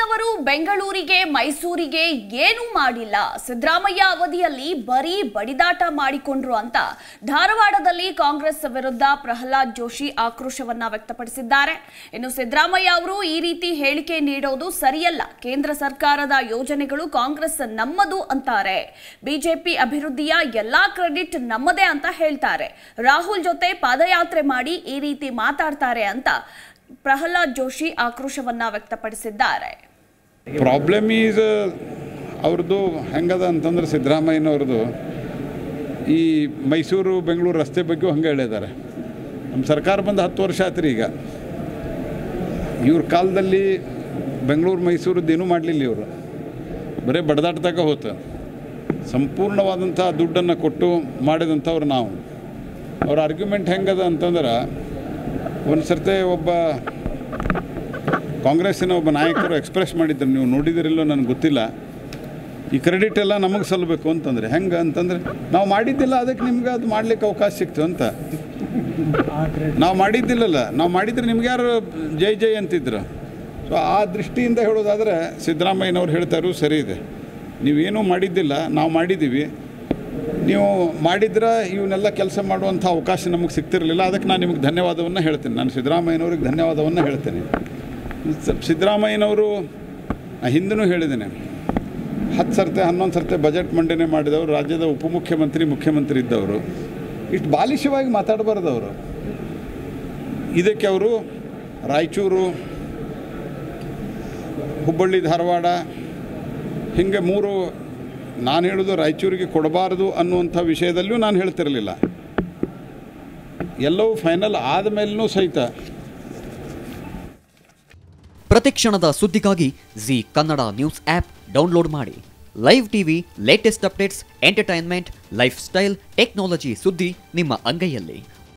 ಅವರು ಬೆಂಗಳೂರಿಗೆ ಮೈಸೂರಿಗೆ ಏನೂ ಮಾಡಿಲ್ಲ ಸಿದ್ದರಾಮಯ್ಯ ಅವಧಿಯಲ್ಲಿ ಬರೀ ಬಡಿದಾಟ ಮಾಡಿಕೊಂಡ್ರು ಅಂತ ಧಾರವಾಡದಲ್ಲಿ ಕಾಂಗ್ರೆಸ್ ವಿರುದ್ಧ ಪ್ರಹ್ಲಾದ್ ಜೋಶಿ ಆಕ್ರೋಶವನ್ನ ವ್ಯಕ್ತಪಡಿಸಿದ್ದಾರೆ ಇನ್ನು ಸಿದ್ದರಾಮಯ್ಯ ಅವರು ಈ ರೀತಿ ಹೇಳಿಕೆ ನೀಡೋದು ಸರಿಯಲ್ಲ ಕೇಂದ್ರ ಸರ್ಕಾರದ ಯೋಜನೆಗಳು ಕಾಂಗ್ರೆಸ್ ನಮ್ಮದು ಅಂತಾರೆ ಬಿಜೆಪಿ ಅಭಿವೃದ್ಧಿಯ ಎಲ್ಲಾ ಕ್ರೆಡಿಟ್ ನಮ್ಮದೇ ಅಂತ ಹೇಳ್ತಾರೆ ರಾಹುಲ್ ಜೊತೆ ಪಾದಯಾತ್ರೆ ಮಾಡಿ ಈ ರೀತಿ ಮಾತಾಡ್ತಾರೆ ಅಂತ ಪ್ರಹ್ಲಾದ್ ಜೋಶಿ ಆಕ್ರೋಶವನ್ನ ವ್ಯಕ್ತಪಡಿಸಿದ್ದಾರೆ ಪ್ರಾಬ್ಲಮ್ ಈಸ್ ಅವ್ರದ್ದು ಹೆಂಗದ ಅಂತಂದ್ರೆ ಸಿದ್ದರಾಮಯ್ಯನವ್ರದ್ದು ಈ ಮೈಸೂರು ಬೆಂಗಳೂರು ರಸ್ತೆ ಬಗ್ಗೆ ಹಂಗೆ ಹೇಳಿದ್ದಾರೆ ನಮ್ಮ ಸರ್ಕಾರ ಬಂದು ಹತ್ತು ವರ್ಷ ಆಯ್ತು ರೀ ಈಗ ಇವ್ರ ಕಾಲದಲ್ಲಿ ಬೆಂಗಳೂರು ಮೈಸೂರದ್ದು ಏನೂ ಮಾಡಲಿಲ್ಲ ಇವರು ಬರೀ ಬಡದಾಟದಾಗ ಹೋತು ಸಂಪೂರ್ಣವಾದಂಥ ದುಡ್ಡನ್ನು ಕೊಟ್ಟು ಮಾಡಿದಂಥವ್ರು ನಾವು ಅವ್ರ ಆರ್ಗ್ಯುಮೆಂಟ್ ಹೆಂಗದ ಅಂತಂದ್ರೆ ಒಂದು ಸರ್ತೆ ಒಬ್ಬ ಕಾಂಗ್ರೆಸ್ಸಿನ ಒಬ್ಬ ನಾಯಕರು ಎಕ್ಸ್ಪ್ರೆಸ್ ಮಾಡಿದ್ರು ನೀವು ನೋಡಿದಿರಿಲ್ಲೋ ನನಗೆ ಗೊತ್ತಿಲ್ಲ ಈ ಕ್ರೆಡಿಟ್ ಎಲ್ಲ ನಮಗೆ ಸಲ್ಲಬೇಕು ಅಂತಂದರೆ ಹೆಂಗೆ ಅಂತಂದರೆ ನಾವು ಮಾಡಿದ್ದಿಲ್ಲ ಅದಕ್ಕೆ ನಿಮ್ಗೆ ಅದು ಮಾಡ್ಲಿಕ್ಕೆ ಅವಕಾಶ ಸಿಕ್ತು ಅಂತ ನಾವು ಮಾಡಿದ್ದಿಲ್ಲಲ್ಲ ನಾವು ಮಾಡಿದ್ರೆ ನಿಮ್ಗೆ ಯಾರು ಜೈ ಜೈ ಅಂತಿದ್ರು ಸೊ ಆ ದೃಷ್ಟಿಯಿಂದ ಹೇಳೋದಾದರೆ ಸಿದ್ದರಾಮಯ್ಯನವ್ರು ಹೇಳ್ತಾರು ಸರಿ ಇದೆ ನೀವೇನೂ ಮಾಡಿದ್ದಿಲ್ಲ ನಾವು ಮಾಡಿದ್ದೀವಿ ನೀವು ಮಾಡಿದ್ರೆ ಇವನ್ನೆಲ್ಲ ಕೆಲಸ ಮಾಡುವಂಥ ಅವಕಾಶ ನಮಗೆ ಸಿಗ್ತಿರಲಿಲ್ಲ ಅದಕ್ಕೆ ನಾನು ನಿಮಗೆ ಧನ್ಯವಾದವನ್ನು ಹೇಳ್ತೀನಿ ನಾನು ಸಿದ್ದರಾಮಯ್ಯನವ್ರಿಗೆ ಧನ್ಯವಾದವನ್ನು ಹೇಳ್ತೇನೆ ಸ- ಸಿದ್ದರಾಮಯ್ಯನವರು ನಾ ಹಿಂದೂ ಹೇಳಿದ್ದೇನೆ ಹತ್ತು ಸರ್ತೆ ಹನ್ನೊಂದು ಸರ್ತೆ ಬಜೆಟ್ ಮಂಡನೆ ಮಾಡಿದವರು ರಾಜ್ಯದ ಉಪಮುಖ್ಯಮಂತ್ರಿ ಮುಖ್ಯಮಂತ್ರಿ ಇದ್ದವರು ಇಷ್ಟು ಬಾಲಿಶವಾಗಿ ಮಾತಾಡಬಾರ್ದು ಅವರು ಇದಕ್ಕೆ ಅವರು ರಾಯಚೂರು ಹುಬ್ಬಳ್ಳಿ ಧಾರವಾಡ ಹೀಗೆ ಮೂರು ನಾನು ಹೇಳೋದು ರಾಯಚೂರಿಗೆ ಕೊಡಬಾರ್ದು ಅನ್ನುವಂಥ ವಿಷಯದಲ್ಲೂ ನಾನು ಹೇಳ್ತಿರಲಿಲ್ಲ ಎಲ್ಲವೂ ಫೈನಲ್ ಆದಮೇಲೂ ಸಹಿತ ಪ್ರತಿಕ್ಷಣದ ಸುದ್ದಿಗಾಗಿ Zee Kannada news app download ಮಾಡಿ live TV latest updates entertainment lifestyle technology ಸುದ್ದಿ ನಿಮ್ಮ ಅಂಗೈಯಲ್ಲಿ